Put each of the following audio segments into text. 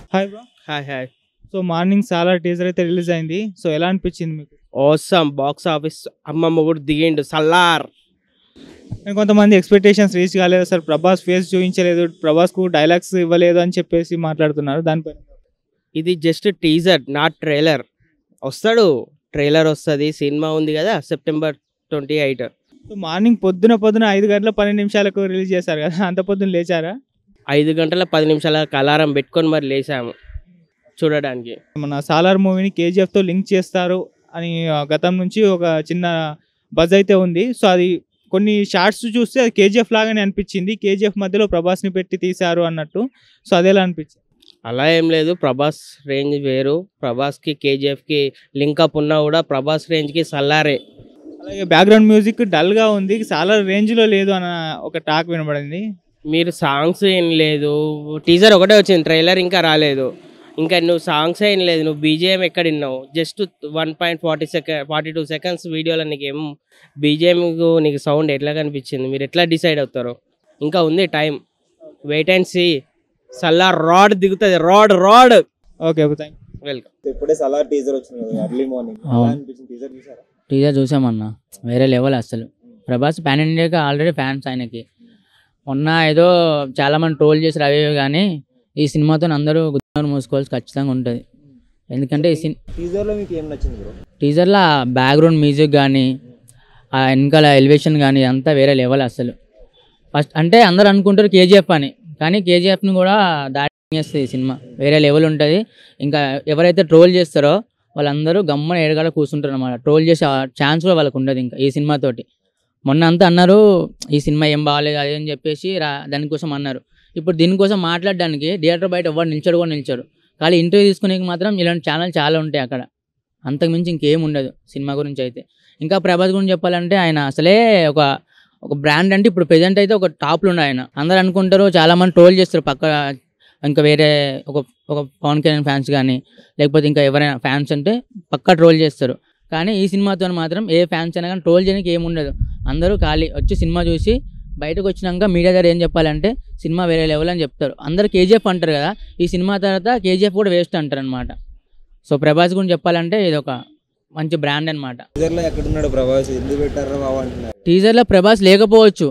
Hi bro hi hi so morning చాలా teaser అయితే release అయింది సో ఎలా అనిపించింది మీకు ఓసమ్ బాక్స్ ఆఫీస్ అమ్మమ్మ కూడా దిగిండు సల్లార్ అండ్ కొంతమంది ఎక్స్పెక్టేషన్స్ రీచ్ కాలేదు సార్ ప్రభాస్ ఫేస్ చూపించలేదు ప్రభాస్కు డైలాగ్స్ ఇవ్వలేదు అని చెప్పేసి మాట్లాడుతున్నారు దానిపైన ఇది జస్ట్ టీజర్ నాట్ ట్రైలర్ వస్తాడు ట్రైలర్ వస్తుంది సినిమా ఉంది కదా September twenty eight so morning పొద్దున పొద్దున ఐదు గంటల పన్నెండు నిమిషాలకు రిలీజ్ చేశారు కదా అంత పొద్దున లేచారా ఐదు గంటల పది నిమిషాల అలారం పెట్టుకొని మరి లేసాము చూడడానికి మన సాలార్ మూవీని కేజీఎఫ్తో లింక్ చేస్తారు అని ఆ, గతం నుంచి ఒక చిన్న బజ్ అయితే ఉంది సో అది కొన్ని షార్ట్స్ చూస్తే అది కేజీఎఫ్ లాగానే అనిపించింది కేజీఎఫ్ మధ్యలో ప్రభాస్ని పెట్టి తీశారు అన్నట్టు సో అదేలా అనిపించింది అలా ఏం లేదు ప్రభాస్ రేంజ్ వేరు ప్రభాస్కి కేజీఎఫ్కి లింకప్ ఉన్నా కూడా ప్రభాస్ రేంజ్కి సల్లారే అలాగే బ్యాక్గ్రౌండ్ మ్యూజిక్ డల్గా ఉంది చాలా రేంజ్లో లేదు అన్న ఒక టాక్ వినబడింది మీరు సాంగ్స్ ఏం లేదు టీజర్ ఒకటే వచ్చింది ట్రైలర్ ఇంకా రాలేదు ఇంకా నువ్వు సాంగ్స్ ఏం లేదు నువ్వు బీజిఎం ఎక్కడ విన్నావు just one point forty second forty two seconds వీడియోలో నీకు ఏం బీజిఎం నీకు సౌండ్ ఎట్లా కనిపించింది మీరు ఎట్లా డిసైడ్ అవుతారు ఇంకా ఉంది టైం వెయిట్ అండ్ సీ సల్లా రాడ్ దిగుతుంది రాడ్ రాడ్ ఓకే థ్యాంక్ వెల్కమ్ ఇప్పుడే సలార్ టీజర్ వచ్చింది కదా ఎర్లీ మార్నింగ్ అవును. ఎలా అనిపించింది టీజర్ చూసారా టీజర్ చూసామన్న వేరే లెవెల్ అసలు ప్రభాస్ పాన్ ఇండియాకి ఆల్రెడీ ఫ్యాన్స్ ఆయనకి మొన్న ఏదో చాలా మంది ట్రోల్ చేసి అవి ఇవి కానీ ఈ సినిమాతో అందరూ గుర్తున్నారు మూసుకోవాల్సి ఖచ్చితంగా ఉంటుంది ఎందుకంటే ఈ సిన్ టీజర్ లో మీకు ఏం నచ్చింది బ్రో టీజర్లో బ్యాక్గ్రౌండ్ మ్యూజిక్ కానీ ఆ వెనకాల ఎలివేషన్ కానీ అంతా వేరే లెవెల్ అసలు ఫస్ట్ అంటే అందరూ అనుకుంటారు కేజీఎఫ్ అని కానీ కేజీఎఫ్ని కూడా దాటేస్తుంది ఈ సినిమా వేరే లెవెల్ ఉంటుంది ఇంకా ఎవరైతే ట్రోల్ చేస్తారో వాళ్ళందరూ గమ్మన ఏడగాడ కూర్చుంటారు అనమాట ట్రోల్ చేసే ఛాన్స్ కూడా వాళ్ళకు ఉండదు ఇంకా ఈ సినిమాతోటి మొన్న అంతా అన్నారు ఈ సినిమా ఏం బాగాలేదు అది అని చెప్పేసి రా దానికోసం అన్నారు ఇప్పుడు దీనికోసం మాట్లాడడానికి థియేటర్ బయట ఎవరు నిల్చోడు కూడా నిల్చోడు కానీ ఇంటర్వ్యూ తీసుకునే మాత్రం ఇలాంటి ఛానల్ చాలా ఉంటాయి అక్కడ అంతకుమించి ఇంకేం ఉండదు సినిమా గురించి అయితే ఇంకా ప్రభాస్ గురించి చెప్పాలంటే ఆయన అసలే ఒక ఒక బ్రాండ్ అంటే ఇప్పుడు ప్రెజెంట్ అయితే ఒక టాప్లో ఉండే ఆయన అందరు అనుకుంటారు చాలా మంది ట్రోల్ చేస్తారు పక్క ఇంకా వేరే ఒక ఒక పవన్ కళ్యాణ్ ఫ్యాన్స్ కానీ లేకపోతే ఇంకా ఎవరైనా ఫ్యాన్స్ అంటే పక్కా ట్రోల్ చేస్తారు కానీ ఈ సినిమాతో మాత్రం ఏ ఫ్యాన్స్ అయినా కానీ ట్రోల్ చేయడానికి ఏమి ఉండదు అందరూ ఖాళీ వచ్చి సినిమా చూసి బయటకు వచ్చినాక మీడియా దగ్గర ఏం చెప్పాలంటే సినిమా వేరే లెవెల్ అని చెప్తారు అందరు కేజీఎఫ్ అంటారు కదా ఈ సినిమా తర్వాత కేజీఎఫ్ కూడా వేస్ట్ అంటారు అనమాట సో ప్రభాస్ గురించి చెప్పాలంటే ఇది ఒక మంచి బ్రాండ్ అనమాట టీజర్ లో ఎక్కడున్నాడు ప్రభాస్ ఎందుకు పెట్టారో బాబు అంటున్నారు టీజర్లో ప్రభాస్ లేకపోవచ్చు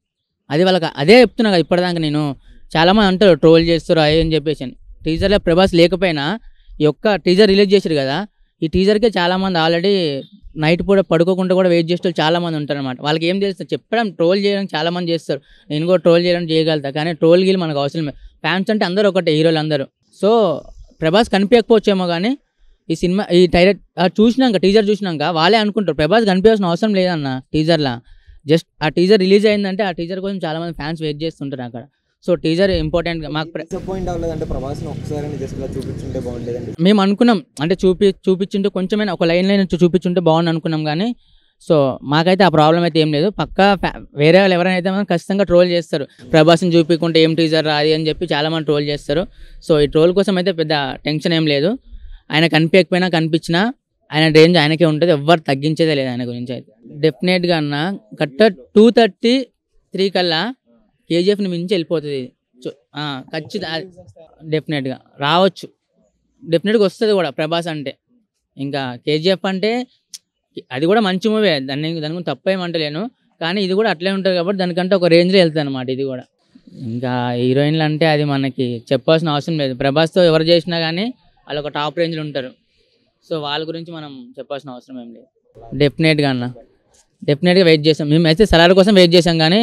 అది వాళ్ళకి అదే చెప్తున్నా కదా ఇప్పటిదాకా నేను చాలామంది అంటారు ట్రోల్ చేస్తారు అదే అని చెప్పేసి అని. టీజర్లో ప్రభాస్ లేకపోయినా ఈ ఒక్క టీజర్ రిలీజ్ చేశారు కదా ఈ టీజర్కే చాలామంది ఆల్రెడీ నైట్ పూట పడుకోకుండా కూడా వెయిట్ చేస్తూ చాలామంది ఉంటారు అనమాట వాళ్ళకి ఏం చేస్తారు చెప్పడం ట్రోల్ చేయడానికి చాలామంది చేస్తారు నేను కూడా ట్రోల్ చేయడం చేయగలుగుతా కానీ ట్రోల్ గీలు మనకు అవసరం లేదు ఫ్యాన్స్ అంటే అందరూ ఒకటే హీరోలు అందరూ సో ప్రభాస్ కనిపించకపోవచ్చేమో కానీ ఈ సినిమా ఈ టైలర్ చూసినాక టీజర్ చూసినాక వాళ్ళే అనుకుంటారు ప్రభాస్ కనిపించాల్సిన అవసరం లేదన్న టీజర్లా జస్ట్ ఆ టీజర్ రిలీజ్ అయిందంటే ఆ టీజర్ కోసం చాలా మంది ఫ్యాన్స్ వెయిట్ చేస్తుంటారు అక్కడ సో టీజర్ ఇంపార్టెంట్ మాకు ప్ర- డిసప్పాయింట్ అవ్వలేదంటే ప్రభాస్ ఒకసారి జస్ట్ ఇలా చూపించుంటే బాగుండేదండి మేము అనుకున్నాం అంటే చూపి చూపించుంటే కొంచెమైనా ఒక లైన్ లైన్ చూపించుంటే బాగుంది అనుకున్నాం కానీ సో మాకైతే ఆ ప్రాబ్లం అయితే ఏం లేదు పక్కా ఫ్యా- వేరే వాళ్ళు ఎవరైనా అయితే మాత్రం ఖచ్చితంగా ట్రోల్ చేస్తారు ప్రభాస్ని చూపించుకుంటే ఏం టీజర్ రాది అని చెప్పి చాలా మంది ట్రోల్ చేస్తారు సో ఈ ట్రోల్ కోసం అయితే పెద్ద టెన్షన్ ఏం లేదు ఆయన కనిపించకపోయినా కనిపించినా ఆయన రేంజ్ ఆయనకే ఉంటుంది ఎవ్వరు తగ్గించేదే లేదు ఆయన గురించి అయితే డెఫినెట్గా అన్న కరెక్ట్ టూ థర్టీ త్రీ కల్లా కేజీఎఫ్ని మించి వెళ్ళిపోతుంది ఇది. చు- ఆ, ఖచ్చితంగా డెఫినెట్గా రావచ్చు డెఫినెట్గా వస్తుంది కూడా ప్రభాస్ అంటే ఇంకా కేజీఎఫ్ అంటే అది కూడా మంచి మూవీ దాన్ని దాని గురించి తప్పేమంటలేను కానీ ఇది కూడా అట్లే ఉంటుంది కాబట్టి దానికంటే ఒక రేంజ్లో వెళ్తుంది అనమాట ఇది కూడా ఇంకా హీరోయిన్లు అంటే అది మనకి చెప్పాల్సిన అవసరం లేదు ప్రభాస్తో ఎవరు చేసినా కానీ వాళ్ళు ఒక టాప్ రేంజ్లో ఉంటారు సో వాళ్ళ గురించి మనం చెప్పాల్సిన అవసరం ఏం లేదు డెఫినెట్గా అన్న డెఫినెట్గా వెయిట్ చేసాం మేము అయితే సలార్ కోసం వెయిట్ చేసాం కానీ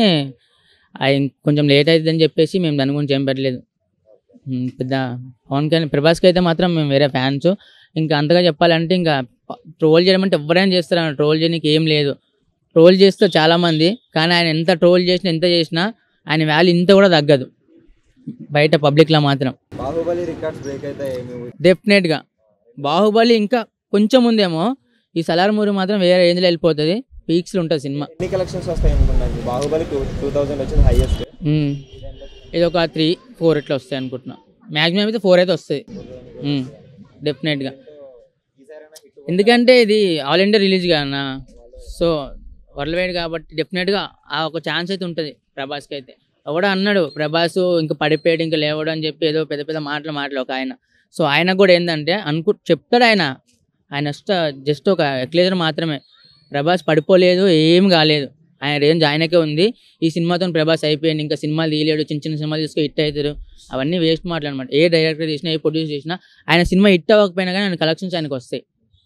అది కొంచెం లేట్ అవుతుందని చెప్పేసి మేము దాని గురించి ఏం పెట్టలేదు ఉమ్, పెద్ద పవన్ కళ్యాణ్ ప్రభాస్కి అయితే మాత్రం మేము వేరే ఫ్యాన్స్ ఇంకా అంతగా చెప్పాలంటే ఇంకా ట్రోల్ చేయడం అంటే ఎవరైనా చేస్తారు ట్రోల్ చేయడానికి ఏం లేదు ట్రోల్ చేస్తారు చాలామంది కానీ ఆయన ఎంత ట్రోల్ చేసినా ఎంత చేసినా ఆయన వాల్యూ ఇంత కూడా తగ్గదు బయట పబ్లిక్లో మాత్రం బాహుబలి రికార్డ్స్ బ్రేక్ అయితే మూవీ డెఫినెట్గా బాహుబలి ఇంకా కొంచెం ఉందేమో ఈ సలార్ మూవీ మాత్రం వేరే రేంజ్లో వెళ్ళిపోతుంది పీక్స్లో ఉంటుంది సినిమా ఎన్ని కలెక్షన్స్ వస్తాయి అనుకున్నాను బాహుబలి టూ టూ థౌసండ్ వచ్చింది హైయెస్ట్ మ్మ్. ఇది ఒక త్రీ ఫోర్ ఇట్లా వస్తాయి అనుకుంటున్నా మ్యాక్సిమం అయితే ఫోర్ అయితే వస్తుంది మ్మ్. డెఫినెట్గా ఎందుకంటే ఇది ఆల్ ఇండియా రిలీజ్ కదా సో వరల్డ్ వైడ్ కాబట్టి డెఫినెట్గా ఆ ఒక ఛాన్స్ అయితే ఉంటుంది ప్రభాస్కి అయితే ఎవడో అన్నాడు ప్రభాస్ ఇంకా పడిపోయాడు ఇంకా లేవడు అని చెప్పి ఏదో పెద్ద పెద్ద మాటలు మాటలు ఒక ఆయన సో ఆయన కూడా ఏంటంటే అనుకు చెప్తాడు ఆయన ఆయన జస్ట్ ఒక ఎక్లేజర్ మాత్రమే ప్రభాస్ పడిపోలేదు ఏం కాలేదు ఆయన రేంజ్ ఆయనకే ఉంది ఈ సినిమాతో ప్రభాస్ అయిపోయింది ఇంకా సినిమాలు తీయలేడు చిన్న చిన్న సినిమాలు తీసుకొని హిట్ అవుతారు అవన్నీ వేస్ట్ మాటలు అనమాట ఏ డైరెక్టర్ చేసినా ఏ ప్రొడ్యూస్ చేసినా ఆయన సినిమా హిట్ అవ్వకపోయినా కానీ ఆయన కలెక్షన్స్ ఆయనకు వస్తాయి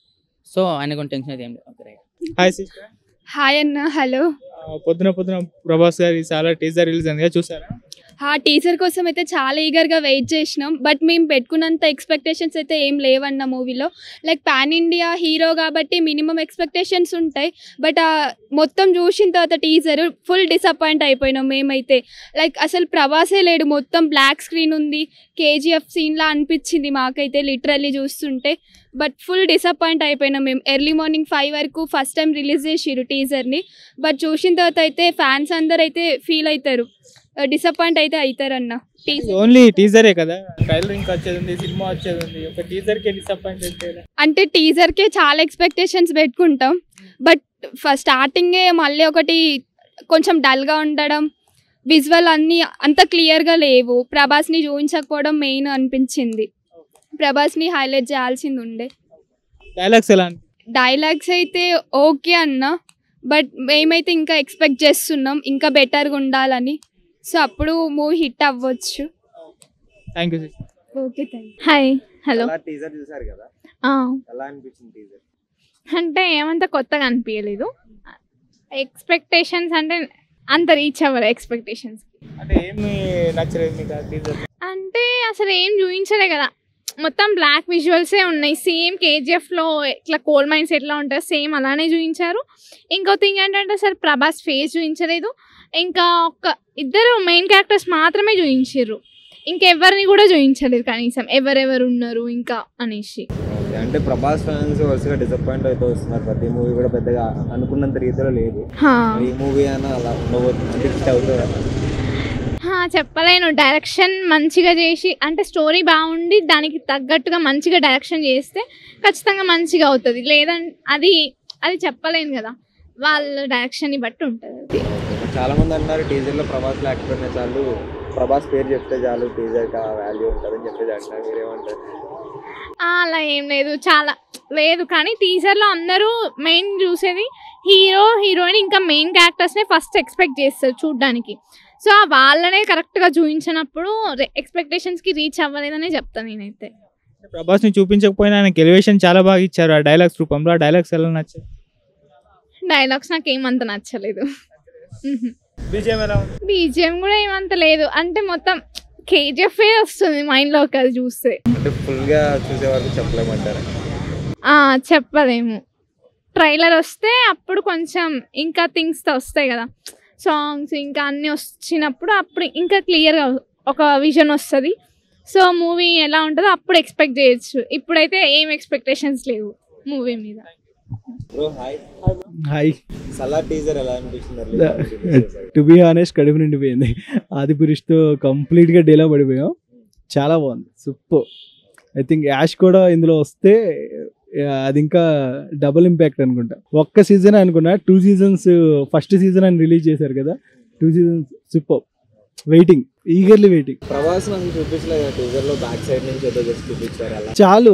సో ఆయన కొంచెం టెన్షన్ అయితే ఏం లేదు okay right hi sister hi అన్న హలో పొద్దున పొద్దున ప్రభాస్ గారి చాలా టీజర్ రిలీజ్ అయింది కదా చూసారా ఆ టీజర్ కోసం అయితే చాలా ఈగర్గా వెయిట్ చేసినాం బట్ మేము పెట్టుకున్నంత ఎక్స్పెక్టేషన్స్ అయితే ఏం లేవన్న మూవీలో లైక్ పాన్ ఇండియా హీరో కాబట్టి మినిమం ఎక్స్పెక్టేషన్స్ ఉంటాయి బట్ ఆ మొత్తం చూసిన తర్వాత టీజర్ ఫుల్ డిసప్పాయింట్ అయిపోయినాం మేమైతే లైక్ అసలు ప్రభాసే లేడు మొత్తం బ్లాక్ స్క్రీన్ ఉంది కేజీఎఫ్ సీన్లా అనిపించింది మాకైతే లిటరల్లీ చూస్తుంటే బట్ ఫుల్ డిసప్పాయింట్ అయిపోయినాం మేము ఎర్లీ మార్నింగ్ ఫైవ్ వరకు ఫస్ట్ టైం రిలీజ్ చేసిరు టీజర్ని బట్ చూసిన తర్వాత అయితే ఫ్యాన్స్ అందరు అయితే ఫీల్ అవుతారు డిసప్పాయింట్ అయితే అవుతారన్న టీజర్ ఓన్లీ టీజరే కదా ట్రైలర్ ఇంకా వచ్చేది ఉంది సినిమా వచ్చేది ఉంది ఒక టీజర్ కి డిసప్పాయింట్ అయితే ఎలా? అంటే టీజర్కే చాలా ఎక్స్పెక్టేషన్స్ పెట్టుకుంటాం బట్ ఫస్ట్ స్టార్టింగే మళ్ళీ ఒకటి కొంచెం డల్గా ఉండడం విజువల్ అన్నీ అంత క్లియర్గా లేవు ప్రభాస్ని చూపించకపోవడం మెయిన్ అనిపించింది ప్రభాస్ని హైలైట్ చేయాల్సింది ఉండే డైలాగ్స్ ఎలా అనిపి- డైలాగ్స్ అయితే ఓకే అన్న బట్ మేమైతే ఇంకా ఎక్స్పెక్ట్ చేస్తున్నాం ఇంకా బెటర్గా ఉండాలని సో అప్పుడు మూవీ హిట్ అవ్వచ్చు thank you sister okay thank hi hello అలా టీజర్ చూసారు కదా ఆ, ఎలా అనిపించింది టీజర్ అంటే ఏమంత కొత్తగా అనిపించలేదు ఎక్స్పెక్టేషన్స్ అంటే అంత రీచ్ అవ్వరు ఎక్స్పెక్టేషన్స్ అంటే ఏమి నచ్చలేదు మీకు ఆ టీజర్ అంటే అసలు ఏం చూపించలే కదా మొత్తం బ్లాక్ విజువల్సే ఉన్నాయి సేమ్ కేజీఎఫ్లో ఇట్లా కోల్ మైన్స్ ఎట్లా ఉంటాయో సేమ్ అలానే చూపించారు ఇంకో థింగ్ ఏంటంటే అసలు ప్రభాస్ ఫేస్ చూపించలేదు ఇంకా ఒక ఇద్దరు మెయిన్ క్యారెక్టర్స్ మాత్రమే చూపించారు ఇంకెవరిని కూడా చూపించలేదు కనీసం ఎవరెవరు ఉన్నారు ఇంకా అనేసి అంటే ప్రభాస్ ఫ్యాన్స్ వరుసగా డిసప్పాయింట్ అయితే వస్తున్నారు ప్రతి మూవీ కూడా పెద్దగా అనుకున్నంత రీతిలో లేదు హా. మరి ఈ మూవీ అయినా అలా ఉండబోతుంది అంటే హిట్ అవుతుందా హా, చెప్పలేను డైరెక్షన్ మంచిగా చేసి అంటే స్టోరీ బాగుండి దానికి తగ్గట్టుగా మంచిగా డైరెక్షన్ చేస్తే ఖచ్చితంగా మంచిగా అవుతుంది లేదంటే అది అది చెప్పలేను కదా వాళ్ళ డైరెక్షన్ని బట్టి ఉంటుంది అది చాలా మంది అన్నారు టీజర్ లో ప్రభాస్ లేకపోయినా చాలు ప్రభాస్ పేరు చెప్తే చాలు టీజర్ కి వాల్యూ ఉంటుందని చెప్పేసి అంటున్నారు మీరేమంటారు ఆ, అలా ఏం లేదు చాలా లేదు కానీ టీజర్లో అందరూ మెయిన్ చూసేది హీరో హీరోయిన్ ఇంకా మెయిన్ క్యారెక్టర్స్నే ఫస్ట్ ఎక్స్పెక్ట్ చేస్తారు చూడ్డానికి సో ఆ వాళ్ళనే కరెక్ట్గా చూపించినప్పుడు ఎక్స్పెక్టేషన్స్కి రీచ్ అవ్వలేదనే చెప్తాను నేనైతే ప్రభాస్ ని చూపించకపోయినా ఆయనకి ఎలివేషన్ చాలా బాగా ఇచ్చారు ఆ డైలాగ్స్ రూపంలో ఆ డైలాగ్స్ ఎలా నచ్చాయి డైలాగ్స్ నాకు ఏమంత నచ్చలేదు బీజేం ఎలా ఉంది బీజిఎం కూడా ఏమంత లేదు అంటే మొత్తం కేజీఎఫ్ వస్తుంది మైండ్లోకి అది చూస్తే అంటే ఫుల్ గా చూసే వరకు చెప్పలేమంటారు ఆ, చెప్పలేము ట్రైలర్ వస్తే అప్పుడు కొంచెం ఇంకా థింగ్స్ వస్తాయి కదా సాంగ్స్ ఇంకా అన్నీ వచ్చినప్పుడు అప్పుడు ఇంకా క్లియర్గా ఒక విజన్ వస్తుంది సో మూవీ ఎలా ఉంటుందో అప్పుడు ఎక్స్పెక్ట్ చేయొచ్చు ఇప్పుడైతే ఏం ఎక్స్పెక్టేషన్స్ లేవు మూవీ మీద bro hi hi Salaar teaser ఎలా అనిపించింది టు బీ ఆనెస్ట్ కడుపు నిండిపోయింది ఆది పురుష్తో కంప్లీట్గా డేలా పడిపోయాం చాలా బాగుంది సూపర్ ఐ థింక్ యాష్ కూడా ఇందులో వస్తే ఆ, అది ఇంకా డబుల్ ఇంపాక్ట్ అనుకుంటా ఒక్క సీజన్ అనుకున్నా టూ సీజన్స్ ఫస్ట్ సీజన్ అని రిలీజ్ చేశారు కదా two seasons super waiting eagerly waiting Prabhas నాకు చూపించలేదు టీజర్ లో బ్యాక్ సైడ్ నుంచి ఏదో జస్ట్ చూపించారు అలా చాలు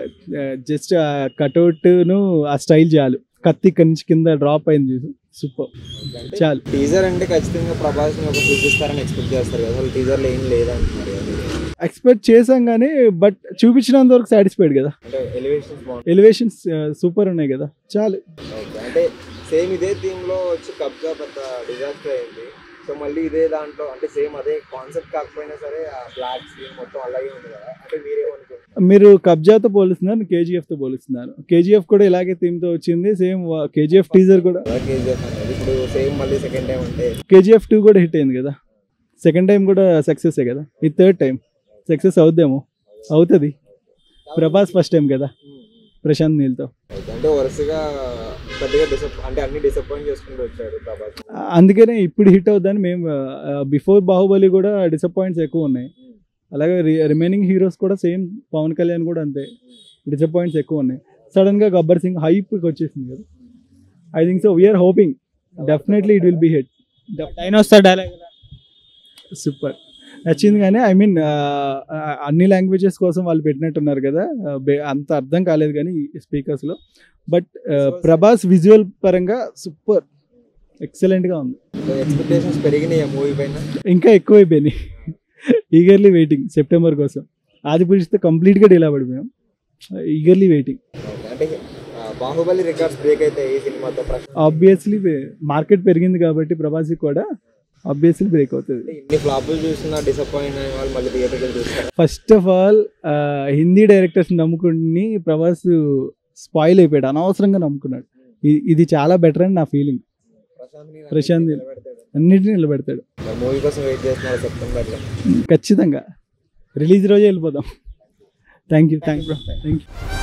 జస్ట్ కట్అవుట్ను ఆ స్టైల్ చాలు కత్తి ఇక్కడి నుంచి కింద డ్రాప్ అయింది చూసు సూపర్ చాలు టీజర్ అంటే ఖచ్చితంగా ప్రభాస్ ని ఒక చూపిస్తారని ఎక్స్పెక్ట్ చేస్తారు కదా అసలు టీజర్ లో ఏం లేదంటున్నారు కదా మీరు. ఎక్స్పెక్ట్ చేసాం కానీ బట్ చూపించినంత వరకు సాటిస్ఫైడ్ కదా అంటే ఎలివేషన్స్ బాగుంటాయి ఎలివేషన్స్ సూపర్ ఉన్నాయి కదా చాలు ఓకే. అంటే సేమ్ ఇదే థీమ్ లో వచ్చి కబ్జా పెద్ద డిజాస్టర్ అయింది సో మళ్ళీ ఇదే దాంట్లో అంటే సేమ్ అదే కాన్సెప్ట్ కాకపోయినా సరే ఆ బ్లాక్ స్క్రీన్ మొత్తం అలాగే ఉంది కదా అంటే మీరేమనుకుంటున్నారు మీరు కబ్జాతో పోలుస్తున్నారు కేజీఎఫ్ తో పోలుస్తున్నారు కేజీఎఫ్ కూడా ఇలాగే థీమ్ తో వచ్చింది సేమ్ కేజీఎఫ్ టీజర్ కూడా కేజీఎఫ్ అనేది ఇప్పుడు సేమ్ మళ్ళీ సెకండ్ టైం అంటే కేజీఎఫ్ టూ కూడా హిట్ అయింది కదా సెకండ్ టైం కూడా సక్సెస్ కదా ఇది థర్డ్ టైం సక్సెస్ అవుద్దేమో అవుతుంది ప్రభాస్ ఫస్ట్ టైం కదా ప్రశాంత్ నీల్తో ఓకే. అంటే వరుసగా పెద్దగా డిసప్ అంటే అన్ని డిసప్పాయింట్ చేసుకుంటూ వచ్చాడు ప్రభాస్ అందుకనే ఇప్పుడు హిట్ అవుద్దని మేము బిఫోర్ బాహుబలి కూడా డిసప్పాయింట్స్ ఎక్కువ ఉన్నాయి అలాగే రిమైనింగ్ హీరోస్ కూడా సేమ్ పవన్ కళ్యాణ్ కూడా అంతే డిసప్పాయింట్స్ ఎక్కువ ఉన్నాయి సడన్ గా గబ్బర్ సింగ్ హైప్ వచ్చేసింది కదా I think so we're hoping definitely it will be hit dinosaur dialogue ఎలా సూపర్ నచ్చింది కానీ ఐ మీన్ అన్ని లాంగ్వేజెస్ కోసం వాళ్ళు పెట్టినట్టున్నారు కదా ఆ, బే- అంత అర్థం కాలేదు కానీ స్పీకర్స్లో బట్ ప్రభాస్ విజువల్ పరంగా సూపర్ ఎక్సలెంట్గా ఉంది ఎక్స్పెక్టేషన్స్ పెరిగినాయి మూవీ పైన ఇంకా ఎక్కువైపోయినాయి ఈగర్లీ వెయిటింగ్ సెప్టెంబర్ కోసం ఆది పురుషితో కంప్లీట్గా డీలా పడిపోయాం ఈగర్లీ వెయిటింగ్ అంటే ఆ, బాహుబలి రికార్డ్స్ బ్రేక్ అయితే ఈ సినిమాతో ప్రశ్న ఆబ్వియస్లీ మార్కెట్ పెరిగింది కాబట్టి ప్రభాస్కి కూడా ఆబ్వియస్లీ బ్రేక్ అవుతుంది అంటే ఇన్ని ఫ్లాపులు చూసినా డిసప్పాయింట్ అయిన వాళ్ళు మళ్ళీ థియేటర్కి వెళ్ళి చూస్తారు first of all Hindi directors నమ్ముకుని ప్రభాస్ స్పాయిల్ అయిపోయాడు అనవసరంగా నమ్ముకున్నాడు ఇ- ఇది చాలా బెటర్ అని నా ఫీలింగ్ ప్రశాంత్ నీల్ ప్రశాంత్ నీల్. నిలబెడతాడు. అన్నిటిని నిలబెడతాడు మరి మూవీ కోసం వెయిట్ చేస్తున్నారు సెప్టెంబర్లో ఖచ్చితంగా రిలీజ్ రోజే వెళ్ళిపోదాం thank you thank you thank you